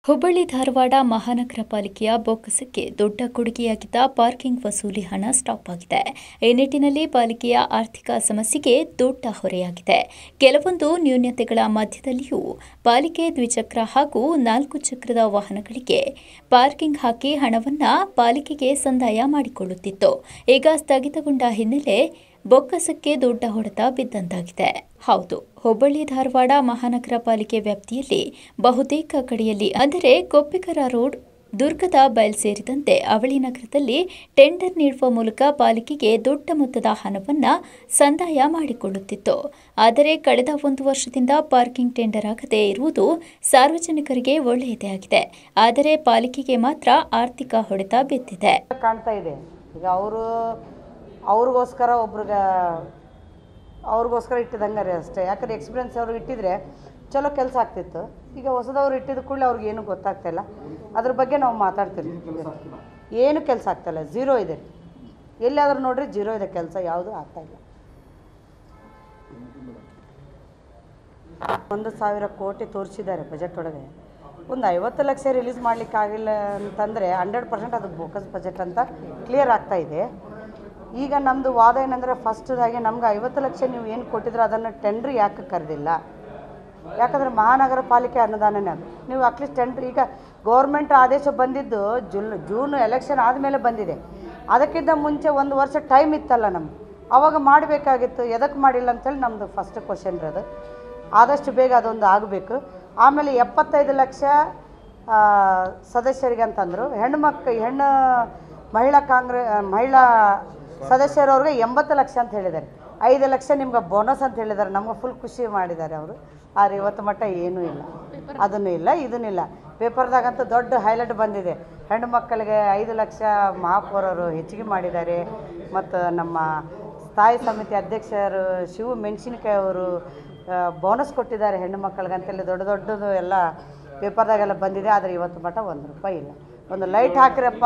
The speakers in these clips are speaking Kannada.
ಹುಬ್ಬಳ್ಳಿ ಧಾರವಾಡ ಮಹಾನಗರ ಪಾಲಿಕೆಯ ಬೊಕ್ಕಸಕ್ಕೆ ದೊಡ್ಡ ಕೊಡುಗೆಯಾಗಿದ್ದ ಪಾರ್ಕಿಂಗ್ ವಸೂಲಿ ಹಣ ಸ್ಟಾಪ್ ಆಗಿದೆ ಈ ನಿಟ್ಟಿನಲ್ಲಿ ಪಾಲಿಕೆಯ ಆರ್ಥಿಕ ಸಮಸ್ಯೆಗೆ ದೊಡ್ಡ ಹೊರೆಯಾಗಿದೆ ಕೆಲವೊಂದು ನ್ಯೂನತೆಗಳ ಮಧ್ಯದಲ್ಲಿಯೂ ಪಾಲಿಕೆ ದ್ವಿಚಕ್ರ ಹಾಗೂ ನಾಲ್ಕು ಚಕ್ರದ ವಾಹನಗಳಿಗೆ ಪಾರ್ಕಿಂಗ್ ಹಾಕಿ ಹಣವನ್ನ ಪಾಲಿಕೆಗೆ ಸಂದಾಯ ಮಾಡಿಕೊಳ್ಳುತ್ತಿತ್ತು ಈಗ ಸ್ಥಗಿತಗೊಂಡ ಹಿನ್ನೆಲೆ ಬೊಕ್ಕಸಕ್ಕೆ ದೊಡ್ಡ ಹೊಡೆತ ಬಿದ್ದಂತಾಗಿದೆ ಹೌದು ಹುಬ್ಬಳ್ಳಿ ಧಾರವಾಡ ಮಹಾನಗರ ಪಾಲಿಕೆ ವ್ಯಾಪ್ತಿಯಲ್ಲಿ ಬಹುತೇಕ ಕಡೆಯಲ್ಲಿ ಅಂದರೆ ಕೊಪ್ಪಿಕರ ರೋಡ್ ದುರ್ಗದ ಬಯಲ್ ಸೇರಿದಂತೆ ಅವಳಿ ನಗರದಲ್ಲಿ ಟೆಂಡರ್ ನೀಡುವ ಮೂಲಕ ಪಾಲಿಕೆಗೆ ದೊಡ್ಡ ಮೊತ್ತದ ಹಣವನ್ನ ಸಂದಾಯ ಮಾಡಿಕೊಳ್ಳುತ್ತಿತ್ತು ಆದರೆ ಕಳೆದ ಒಂದು ವರ್ಷದಿಂದ ಪಾರ್ಕಿಂಗ್ ಟೆಂಡರ್ ಆಗದೇ ಇರುವುದು ಸಾರ್ವಜನಿಕರಿಗೆ ಒಳ್ಳೆಯದೇ ಆಗಿದೆ ಆದರೆ ಪಾಲಿಕೆಗೆ ಮಾತ್ರ ಆರ್ಥಿಕ ಹೊಡೆತ ಬಿದ್ದಿದೆ ಕಾಣ್ತಾ ಇದೆ ಈಗ ಅವರು ಅವ್ರಿಗೋಸ್ಕರ ಒಬ್ರಿಗೆ ಅವ್ರಿಗೋಸ್ಕರ ಇಟ್ಟಿದಂಗೆ ರೀ ಅಷ್ಟೇ ಯಾಕಂದ್ರೆ ಎಕ್ಸ್ಪೀರಿಯನ್ಸ್ ಅವರು ಇಟ್ಟಿದ್ರೆ ಚಲೋ ಕೆಲಸ ಆಗ್ತಿತ್ತು ಈಗ ಹೊಸದವ್ರು ಇಟ್ಟಿದ ಕೂಡಲೇ ಅವ್ರಿಗೆ ಏನೂ ಗೊತ್ತಾಗ್ತಾ ಇಲ್ಲ ಅದ್ರ ಬಗ್ಗೆ ನಾವು ಮಾತಾಡ್ತೀವಿ ಏನು ಕೆಲಸ ಆಗ್ತಾಯಿಲ್ಲ ಝೀರೋ ಇದೆ ಎಲ್ಲಾದ್ರೂ ನೋಡ್ರಿ ಜೀರೋ ಇದೆ ಕೆಲಸ ಯಾವುದೂ ಆಗ್ತಾಯಿಲ್ಲ ಒಂದು ಸಾವಿರ ಕೋಟಿ ತೋರಿಸಿದ್ದಾರೆ ಬಜೆಟ್ ಒಳಗೆ ಒಂದು ಐವತ್ತು ಲಕ್ಷ ರಿಲೀಸ್ ಮಾಡಲಿಕ್ಕೆ ಆಗಿಲ್ಲ ಅಂತಂದರೆ ಹಂಡ್ರೆಡ್ ಪರ್ಸೆಂಟ್ ಅದು ಬೋಕಸ್ ಬಜೆಟ್ ಅಂತ ಕ್ಲಿಯರ್ ಆಗ್ತಾ ಇದೆ ಈಗ ನಮ್ಮದು ವಾದ ಏನಂದರೆ ಫಸ್ಟ್ದಾಗಿ ನಮ್ಗೆ ಐವತ್ತು ಲಕ್ಷ ನೀವು ಏನು ಕೊಟ್ಟಿದ್ರೆ ಅದನ್ನು ಟೆಂಡ್ರ್ ಯಾಕೆ ಕರೆದಿಲ್ಲ ಯಾಕಂದರೆ ಮಹಾನಗರ ಪಾಲಿಕೆ ಅನುದಾನನೇ ಅದು ನೀವು ಅಟ್ಲೀಸ್ಟ್ ಟೆಂಡ್ರ್ ಈಗ ಗೌರ್ಮೆಂಟ್ ಆದೇಶ ಬಂದಿದ್ದು ಜುಲ್ ಜೂನ್ ಎಲೆಕ್ಷನ್ ಆದಮೇಲೆ ಬಂದಿದೆ ಅದಕ್ಕಿಂತ ಮುಂಚೆ ಒಂದು ವರ್ಷ ಟೈಮ್ ಇತ್ತಲ್ಲ ನಮ್ಗೆ ಅವಾಗ ಮಾಡಬೇಕಾಗಿತ್ತು ಎದಕ್ಕೆ ಮಾಡಿಲ್ಲ ಅಂತೇಳಿ ನಮ್ಮದು ಫಸ್ಟ್ ಕ್ವಶನ್ ಇರೋದು ಆದಷ್ಟು ಬೇಗ ಅದೊಂದು ಆಗಬೇಕು ಆಮೇಲೆ ಎಪ್ಪತ್ತೈದು ಲಕ್ಷ ಆ, ಸದಸ್ಯರಿಗೆ ಅಂತಂದರು ಹೆಣ್ಣು ಮಕ್ಕ ಹೆಣ್ಣು ಮಹಿಳಾ ಕಾಂಗ್ರೆ ಮಹಿಳಾ ಸದಸ್ಯರವ್ರಿಗೆ ಎಂಬತ್ತು ಲಕ್ಷ ಅಂತ ಹೇಳಿದ್ದಾರೆ ಐದು ಲಕ್ಷ ನಿಮ್ಗೆ ಬೋನಸ್ ಅಂತ ಹೇಳಿದ್ದಾರೆ ನಮ್ಗೆ ಫುಲ್ ಖುಷಿ ಮಾಡಿದ್ದಾರೆ ಅವರು ಆದರೆ ಇವತ್ತು ಮಟ್ಟ ಏನೂ ಇಲ್ಲ ಅದನ್ನು ಇಲ್ಲ ಇದನ್ನೂ ಇಲ್ಲ ಪೇಪರ್ದಾಗಂತೂ ದೊಡ್ಡ ಹೈಲೈಟ್ ಬಂದಿದೆ ಹೆಣ್ಣು ಮಕ್ಕಳಿಗೆ ಐದು ಲಕ್ಷ ಮಹಾಪೌರರು ಹೆಚ್ಚಿಗೆ ಮಾಡಿದ್ದಾರೆ ಮತ್ತು ನಮ್ಮ ಸ್ಥಾಯಿ ಸಮಿತಿ ಅಧ್ಯಕ್ಷರು ಶಿವ ಮೆಣಸಿನಕಾಯಿ ಅವರು ಬೋನಸ್ ಕೊಟ್ಟಿದ್ದಾರೆ ಹೆಣ್ಣು ಮಕ್ಕಳಿಗೆ ಅಂತೇಳಿ ದೊಡ್ಡ ದೊಡ್ಡದು ಎಲ್ಲ ಪೇಪರ್ದಾಗೆಲ್ಲ ಬಂದಿದೆ ಆದರೆ ಇವತ್ತು ಮಟ್ಟ ಒಂದು ರೂಪಾಯಿ ಇಲ್ಲ ಒಂದು ಲೈಟ್ ಹಾಕಿರಪ್ಪ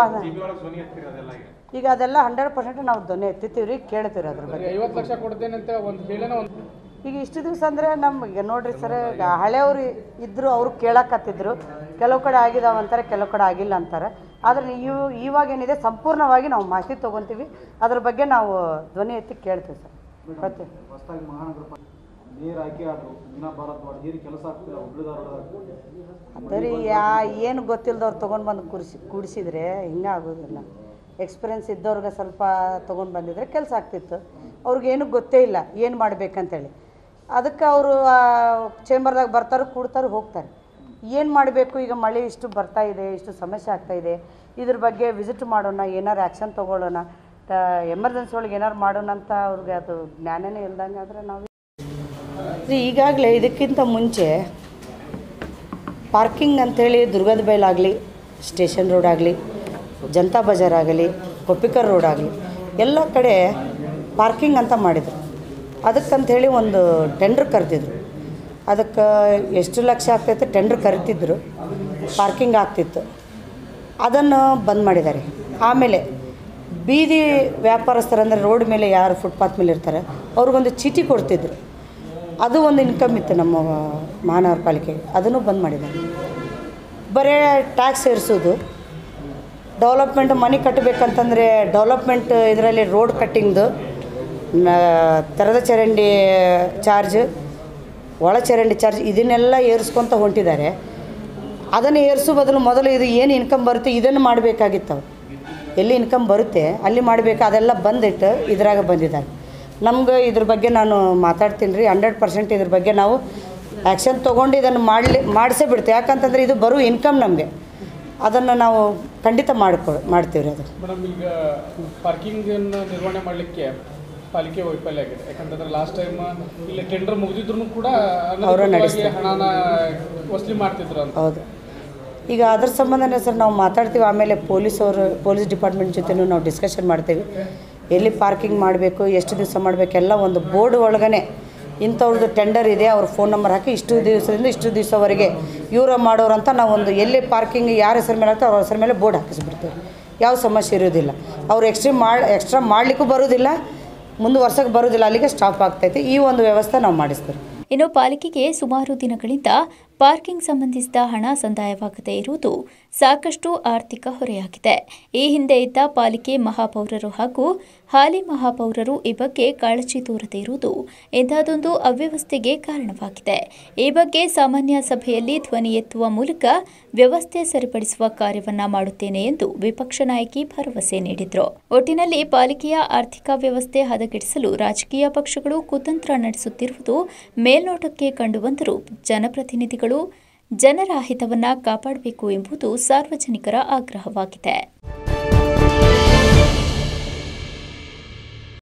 ಈಗ ಅದೆಲ್ಲ ಹಂಡ್ರೆಡ್ ಪರ್ಸೆಂಟ್ ನಾವು ಧ್ವನಿ ಎತ್ತಿತ್ತೀವಿ ರೀ ಕೇಳ್ತೀವಿ ಅದ್ರ ಬಗ್ಗೆ ಐವತ್ತು ಲಕ್ಷ ಕೊಡ್ತೇನೆ ಅಂತ ಒಂದು ಹೇಳೇನ ಒಂದು ಈಗ ಇಷ್ಟು ದಿವಸ ಅಂದರೆ ನಮ್ಗೆ ನೋಡ್ರಿ ಸರ್ ಈಗ ಹಳೆಯವರು ಇದ್ದರು ಅವರು ಕೇಳಕತ್ತಿದ್ರು ಕೆಲವು ಕಡೆ ಆಗಿದಾವೆ ಅಂತಾರೆ ಕೆಲವು ಕಡೆ ಆಗಿಲ್ಲ ಅಂತಾರೆ ಆದರೆ ಇವು ಇವಾಗ ಏನಿದೆ ಸಂಪೂರ್ಣವಾಗಿ ನಾವು ಮಾಹಿತಿ ತೊಗೊತೀವಿ ಅದ್ರ ಬಗ್ಗೆ ನಾವು ಧ್ವನಿ ಎತ್ತಿ ಕೇಳ್ತೀವಿ ಸರ್ ಪ್ರತಿ ಹೊಸದಾಗಿ ಮಹಾನಗರ ಪಾಲಿಕೆ ಮೇಯರ್ ಆಯ್ಕೆ ಆದರು ಮೀನಾ ಭಾರದ್ವಾಜ್ ಏನು ಕೆಲಸ ಆಗ್ತಿಲ್ಲ ಹುಬ್ಳಿ ಧಾರವಾಡ ಅದೇ ರೀ ಯಾ ಏನು ಗೊತ್ತಿಲ್ಲದವ್ರು ತೊಗೊಂಡು ಬಂದು ಕುರ್ಸಿ ಕೂಡಿಸಿದ್ರೆ ಹಿಂಗೆ ಆಗೋದಿಲ್ಲ ಎಕ್ಸ್ಪೀರಿಯನ್ಸ್ ಇದ್ದವ್ರಿಗೆ ಸ್ವಲ್ಪ ತೊಗೊಂಡು ಬಂದಿದ್ರೆ ಕೆಲಸ ಆಗ್ತಿತ್ತು ಅವ್ರಿಗೇನು ಗೊತ್ತೇ ಇಲ್ಲ ಏನು ಮಾಡ್ಬೇಕಂತೇಳಿ ಅದಕ್ಕೆ ಅವರು ಚೇಂಬರ್ದಾಗ ಬರ್ತಾರೆ ಕೂಡ್ತಾರೆ ಹೋಗ್ತಾರೆ ಏನು ಮಾಡಬೇಕು ಈಗ ಮಳೆ ಇಷ್ಟು ಬರ್ತಾ ಇದೆ ಇಷ್ಟು ಸಮಸ್ಯೆ ಆಗ್ತಾ ಇದೆ ಇದ್ರ ಬಗ್ಗೆ ವಿಸಿಟ್ ಮಾಡೋಣ ಏನಾರು ಆ್ಯಕ್ಷನ್ ತೊಗೊಳ್ಳೋಣ ಎಮರ್ಜೆನ್ಸಿ ಒಳಗೆ ಏನಾರು ಮಾಡೋಣ ಅಂತ ಅವ್ರಿಗೆ ಅದು ಜ್ಞಾನನೇ ಇಲ್ದಂಗೆ ಆದರೆ ನಾವು ರೀ ಈಗಾಗಲೇ ಇದಕ್ಕಿಂತ ಮುಂಚೆ ಪಾರ್ಕಿಂಗ್ ಅಂಥೇಳಿ ದುರ್ಗದ ಬೈಲಾಗಲಿ ಸ್ಟೇಷನ್ ರೋಡ್ ಆಗಲಿ ಜನತಾ ಬಜಾರ್ ಆಗಲಿ ಕೊಪ್ಪಿಕರ್ ರೋಡ್ ಆಗಲಿ ಎಲ್ಲ ಕಡೆ ಪಾರ್ಕಿಂಗ್ ಅಂತ ಮಾಡಿದರು ಅದಕ್ಕಂಥೇಳಿ ಒಂದು ಟೆಂಡ್ರ್ ಕರೆದಿದ್ರು ಅದಕ್ಕೆ ಎಷ್ಟು ಲಕ್ಷ ಆಗ್ತೈತೆ ಟೆಂಡ್ರ್ ಕರಿತಿದ್ರು ಪಾರ್ಕಿಂಗ್ ಆಗ್ತಿತ್ತು ಅದನ್ನು ಬಂದ್ ಮಾಡಿದ್ದಾರೆ ಆಮೇಲೆ ಬೀದಿ ವ್ಯಾಪಾರಸ್ಥರು ಅಂದರೆ ರೋಡ್ ಮೇಲೆ ಯಾರು ಫುಟ್ಪಾತ್ ಮೇಲೆ ಇರ್ತಾರೆ ಅವ್ರಿಗೊಂದು ಚೀಟಿ ಕೊಡ್ತಿದ್ರು ಅದು ಒಂದು ಇನ್ಕಮ್ ಇತ್ತು ನಮ್ಮ ಮಹಾನಗರ ಪಾಲಿಕೆಗೆ ಅದನ್ನು ಬಂದ್ ಮಾಡಿದ್ದಾರೆ ಬರೀ ಟ್ಯಾಕ್ಸ್ ಏರಿಸೋದು ಡೆವಲಪ್ಮೆಂಟ್ ಮನೆ ಕಟ್ಟಬೇಕಂತಂದರೆ ಡೆವಲಪ್ಮೆಂಟ್ ಇದರಲ್ಲಿ ರೋಡ್ ಕಟ್ಟಿಂಗ್ದು ತೆರೆದ ಚರಂಡಿ ಚಾರ್ಜ್ ಒಳ ಚರಂಡಿ ಚಾರ್ಜ್ ಇದನ್ನೆಲ್ಲ ಏರಿಸ್ಕೊತ ಹೊಂಟಿದ್ದಾರೆ ಅದನ್ನು ಏರಿಸೋ ಬದಲು ಮೊದಲು ಇದು ಏನು ಇನ್ಕಮ್ ಬರುತ್ತೆ ಇದನ್ನು ಮಾಡಬೇಕಾಗಿತ್ತು ಅವ್ರು ಎಲ್ಲಿ ಇನ್ಕಮ್ ಬರುತ್ತೆ ಅಲ್ಲಿ ಮಾಡಬೇಕು ಅದೆಲ್ಲ ಬಂದಿಟ್ಟು ಇದ್ರಾಗ ಬಂದಿದ್ದಾರೆ ನಮ್ಗೆ ಇದ್ರ ಬಗ್ಗೆ ನಾನು ಮಾತಾಡ್ತೀನಿ ರೀ ಹಂಡ್ರೆಡ್ ಪರ್ಸೆಂಟ್ ಇದ್ರ ಬಗ್ಗೆ ನಾವು ಆ್ಯಕ್ಷನ್ ತೊಗೊಂಡು ಇದನ್ನು ಮಾಡಲಿ ಮಾಡಿಸೇ ಬಿಡ್ತೇವೆ ಯಾಕಂತಂದ್ರೆ ಇದು ಬರೋ ಇನ್ಕಮ್ ನಮಗೆ ಅದನ್ನು ನಾವು ಖಂಡಿತ ಮಾಡ್ಕೊ ಮಾಡ್ತೀವಿ ರೀ ಅದು ಮೇಡಮ್ ಈಗ ಪಾರ್ಕಿಂಗನ್ನು ನಿರ್ವಹಣೆ ಮಾಡಲಿಕ್ಕೆ ಪಾಲಿಕೆ ವೈಫಲ್ಯ ಆಗಿದೆ ಯಾಕಂತಂದ್ರೆ ಲಾಸ್ಟ್ ಟೈಮ್ ಇಲ್ಲಿ ಟೆಂಡರ್ ಮುಗಿದಿದ್ರು ಕೂಡ ಅವ್ರೇ ಅನಧಿಕೃತವಾಗಿ ನಡೆಸ್ತಾರೆ. ಹಣನ ವಸೂಲಿ ಮಾಡ್ತಿದ್ರು ಅಂತ ಹೌದು ಈಗ ಅದ್ರ ಸಂಬಂಧನೇ ಸರ್ ನಾವು ಮಾತಾಡ್ತೀವಿ ಆಮೇಲೆ ಪೊಲೀಸ್ ಅವರು ಪೊಲೀಸ್ ಡಿಪಾರ್ಟ್ಮೆಂಟ್ ಜೊತೆನೂ ನಾವು ಡಿಸ್ಕಷನ್ ಮಾಡ್ತೀವಿ ಎಲ್ಲಿ ಪಾರ್ಕಿಂಗ್ ಮಾಡಬೇಕು ಎಷ್ಟು ದಿವಸ ಮಾಡಬೇಕು ಎಲ್ಲ ಒಂದು ಬೋರ್ಡ್ ಒಳಗನೆ ಇಂಥವ್ರದ್ದು ಟೆಂಡರ್ ಇದೆ ಅವ್ರ ಫೋನ್ ನಂಬರ್ ಹಾಕಿ ಇಷ್ಟು ದಿವಸದಿಂದ ಇಷ್ಟು ದಿವಸವರೆಗೆ ಇವ್ರ ಮಾಡೋರು ಅಂತ ನಾವು ಒಂದು ಎಲ್ಲಿ ಪಾರ್ಕಿಂಗ್ ಯಾರ ಹೆಸರು ಮೇಲೆ ಆಗ್ತದೆ ಅವ್ರ ಹೆಸರು ಮೇಲೆ ಬೋರ್ಡ್ ಹಾಕಿಸ್ಬಿಡ್ತೀವಿ ಯಾವ ಸಮಸ್ಯೆ ಇರೋದಿಲ್ಲ ಅವ್ರು ಎಕ್ಸ್ಟ್ರೀಮ್ ಮಾಡಿ ಎಕ್ಸ್ಟ್ರಾ ಮಾಡಲಿಕ್ಕೂ ಬರೋದಿಲ್ಲ ಮುಂದುವರ್ಸಕ್ಕೆ ಬರೋದಿಲ್ಲ ಅಲ್ಲಿಗೆ ಸ್ಟಾಪ್ ಆಗ್ತೈತೆ ಈ ಒಂದು ವ್ಯವಸ್ಥೆ ನಾವು ಮಾಡಿಸ್ತೀವಿ ಇನ್ನು ಪಾಲಿಕೆಗೆ ಸುಮಾರು ದಿನಗಳಿಂದ ಪಾರ್ಕಿಂಗ್ ಸಂಬಂಧಿಸಿದ ಹಣ ಸಂದಾಯವಾಗದೇ ಇರುವುದು ಸಾಕಷ್ಟು ಆರ್ಥಿಕ ಹೊರೆಯಾಗಿದೆ ಈ ಹಿಂದೆ ಇದ್ದ ಪಾಲಿಕೆ ಮಹಾಪೌರರು ಹಾಗೂ ಹಾಲಿ ಮಹಾಪೌರರು ಈ ಬಗ್ಗೆ ಕಾಳಜಿ ತೋರದೇ ಇರುವುದು ಇಂತಹದೊಂದು ಅವ್ಯವಸ್ಥೆಗೆ ಕಾರಣವಾಗಿದೆ ಈ ಬಗ್ಗೆ ಸಾಮಾನ್ಯ ಸಭೆಯಲ್ಲಿ ಧ್ವನಿ ಎತ್ತುವ ಮೂಲಕ ವ್ಯವಸ್ಥೆ ಸರಿಪಡಿಸುವ ಕಾರ್ಯವನ್ನ ಮಾಡುತ್ತೇನೆ ಎಂದು ವಿಪಕ್ಷ ನಾಯಕಿ ಭರವಸೆ ನೀಡಿದ್ರು ಒಟ್ಟಿನಲ್ಲಿ ಪಾಲಿಕೆಯ ಆರ್ಥಿಕ ವ್ಯವಸ್ಥೆ ಹದಗೆಡಿಸಲು ರಾಜಕೀಯ ಪಕ್ಷಗಳು ಕುತಂತ್ರ ನಡೆಸುತ್ತಿರುವುದು ಮೇಲ್ನೋಟಕ್ಕೆ ಕಂಡುಬಂದರೂ ಜನಪ್ರತಿನಿಧಿಗಳು ಜನರ ಹಿತವನ್ನ ಕಾಪಾಡಬೇಕು ಎಂಬುದು ಸಾರ್ವಜನಿಕರ ಆಗ್ರಹವಾಗಿದೆ